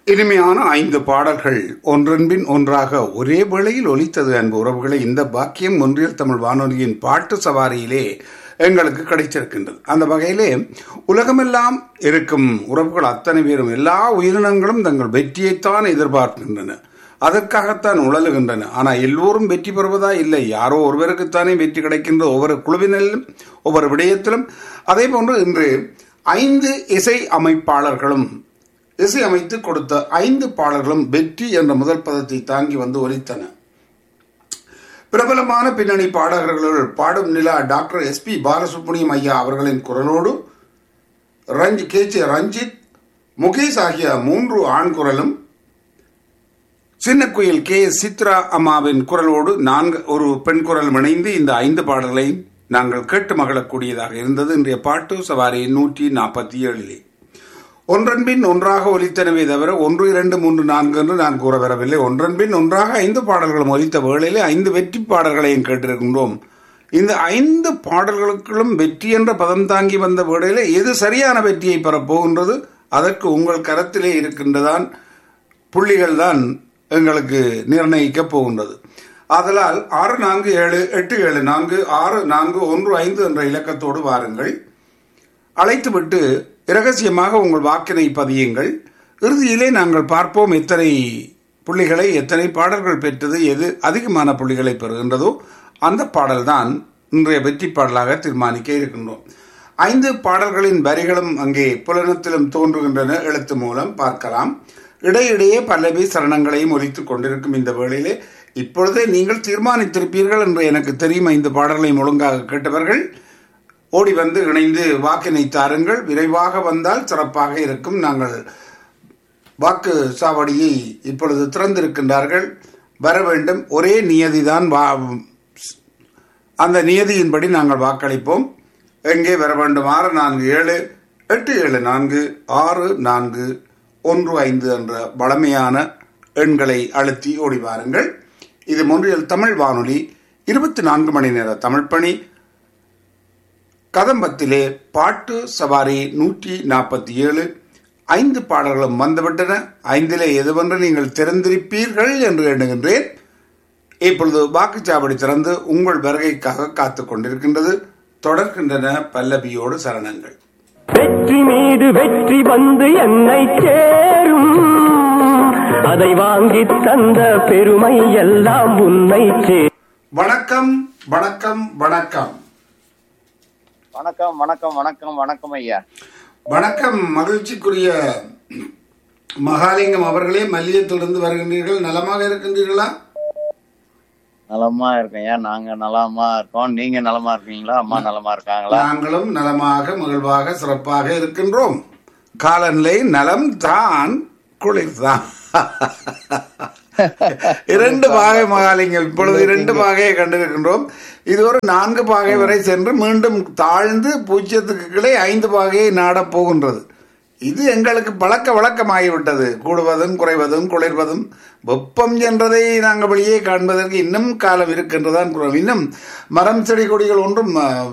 இனிமையான ஐந்து பாடல்கள் ஒன்றன்பின் ஒன்றாக ஒரே வேளையில் ஒலித்தது அன்பு உறவுகளை இந்த பாக்கியம் ஒன்றியல் தமிழ் வானொலியின் பாட்டு சவாரியிலே எங்களுக்கு கிடைச்சிருக்கின்றது அந்த வகையிலே உலகமெல்லாம் இருக்கும் உறவுகள் அத்தனை பேரும் எல்லா உயிரினங்களும் தங்கள் வெற்றியைத்தான் எதிர்பார்க்கின்றன அதற்காகத்தான் உழலுகின்றன ஆனால் எல்லோரும் வெற்றி பெறுவதா இல்லை யாரோ ஒருவருக்குத்தானே வெற்றி கிடைக்கின்ற ஒவ்வொரு குழுவினரிலும் ஒவ்வொரு விடயத்திலும் அதே போன்று இன்று ஐந்து இசை அமைப்பாளர்களும் இசை அமைத்து கொடுத்த ஐந்து பாடல்களும் வெற்றி என்ற முதல் பதத்தை தாங்கி வந்து ஒலித்தன பிரபலமான பின்னணி பாடகர்களுள் பாடும் நிலா டாக்டர் எஸ் பி பாலசுப்ரமணியம் ஐயா அவர்களின் குரலோடு ரஞ்சி கே ஜே ரஞ்சித் முகேஷ் ஆகிய மூன்று ஆண் குரலும் சின்ன குயில் கே சித்ரா அம்மாவின் குரலோடு நான்கு ஒரு பெண் குரல் இணைந்து இந்த ஐந்து பாடல்களையும் நாங்கள் கேட்டு மகிழக்கூடியதாக இருந்தது இன்றைய பாட்டு சவாரி நூற்றி நாற்பத்தி ஏழிலே ஒன்றன்பின் ஒன்றாக ஒலித்தனவே தவிர ஒன்று இரண்டு மூன்று நான்கு என்று நான் கூற வரவில்லை ஒன்றன்பின் ஒன்றாக ஐந்து பாடல்களும் ஒலித்த வேளையிலே ஐந்து வெற்றி பாடல்களையும் கேட்டிருக்கின்றோம் இந்த ஐந்து பாடல்களுக்கும் வெற்றி என்ற பதம் தாங்கி வந்த வேளையிலே எது சரியான வெற்றியை பெறப்போகின்றது அதற்கு உங்கள் கரத்திலே இருக்கின்றதான் புள்ளிகள் தான் எங்களுக்கு நிர்ணயிக்கப் போகின்றது ஆதலால் ஆறு நான்கு ஏழு எட்டு ஏழு நான்கு ஆறு நான்கு ஒன்று ஐந்து என்ற இலக்கத்தோடு வாருங்கள் அழைத்துவிட்டு இரகசியமாக உங்கள் வாக்கினை பதியுங்கள் இறுதியிலே நாங்கள் பார்ப்போம் எத்தனை புள்ளிகளை எத்தனை பாடல்கள் பெற்றது எது அதிகமான புள்ளிகளை பெறுகின்றதோ அந்த பாடல்தான் இன்றைய வெற்றி பாடலாக தீர்மானிக்க இருக்கின்றோம் ஐந்து பாடல்களின் வரிகளும் அங்கே புலனத்திலும் தோன்றுகின்றன எழுத்து மூலம் பார்க்கலாம் இடையிடையே பல்லவி சரணங்களையும் ஒலித்துக் கொண்டிருக்கும் இந்த வேளையிலே இப்பொழுதே நீங்கள் தீர்மானித்திருப்பீர்கள் என்று எனக்கு தெரியும் ஐந்து பாடல்களையும் ஒழுங்காக கேட்டவர்கள் ஓடி வந்து இணைந்து வாக்கினை தாருங்கள் விரைவாக வந்தால் சிறப்பாக இருக்கும் நாங்கள் வாக்கு சாவடியை இப்பொழுது திறந்திருக்கின்றார்கள் வர வேண்டும் ஒரே நியதிதான் வா அந்த நியதியின்படி நாங்கள் வாக்களிப்போம் எங்கே வர வேண்டும் ஆறு நான்கு ஏழு எட்டு ஏழு நான்கு ஆறு நான்கு ஒன்று ஐந்து என்ற வளமையான எண்களை அழுத்தி ஓடி வாருங்கள் இது மொன்றியல் தமிழ் வானொலி இருபத்தி நான்கு மணி நேர தமிழ் பணி கதம்பத்திலே பாட்டு சவாரி நூற்றி நாற்பத்தி ஏழு ஐந்து பாடல்களும் வந்துவிட்டன ஐந்திலே எதுவென்று நீங்கள் திறந்திருப்பீர்கள் என்று எண்ணுகின்றேன் இப்பொழுது வாக்குச்சாவடி திறந்து உங்கள் வருகைக்காக காத்துக் கொண்டிருக்கின்றது தொடர்கின்றன பல்லவியோடு சரணங்கள் வெற்றி மீது வெற்றி வந்து என்னை சேரும் அதை வாங்கி தந்த பெருமை எல்லாம் உன்னை சே வணக்கம் வணக்கம் வணக்கம் வணக்கம் வணக்கம் வணக்கம் வணக்கம் ஐயா வணக்கம் மகிழ்ச்சிக்குரிய மகாலிங்கம் அவர்களே மல்லியத்திலிருந்து வருகின்றீர்கள் நலமாக இருக்கின்றீர்களா நலமா இருக்கேன் ஐயா நாங்க நலமா இருக்கோம் நீங்க நலமா இருக்கீங்களா அம்மா நலமா இருக்காங்களா நாங்களும் நலமாக மகிழ்வாக சிறப்பாக இருக்கின்றோம் காலநிலை நலம் தான் குளிர்தான் இரண்டு பாகை மகாலிங்கம் இப்பொழுது இரண்டு பாகையை கண்டிருக்கின்றோம் இது ஒரு நான்கு பாகை வரை சென்று மீண்டும் தாழ்ந்து பூஜ்ஜியத்துக்கு கீழே ஐந்து பாகையை நாடப் போகின்றது இது எங்களுக்கு பழக்க வழக்கமாகிவிட்டது கூடுவதும் குறைவதும் குளிர்வதும் வெப்பம் என்றதை நாங்கள் வெளியே காண்பதற்கு இன்னும் காலம் இருக்கின்றதான் கூறுவோம் இன்னும் மரம் செடி கொடிகள் ஒன்றும் அஹ்,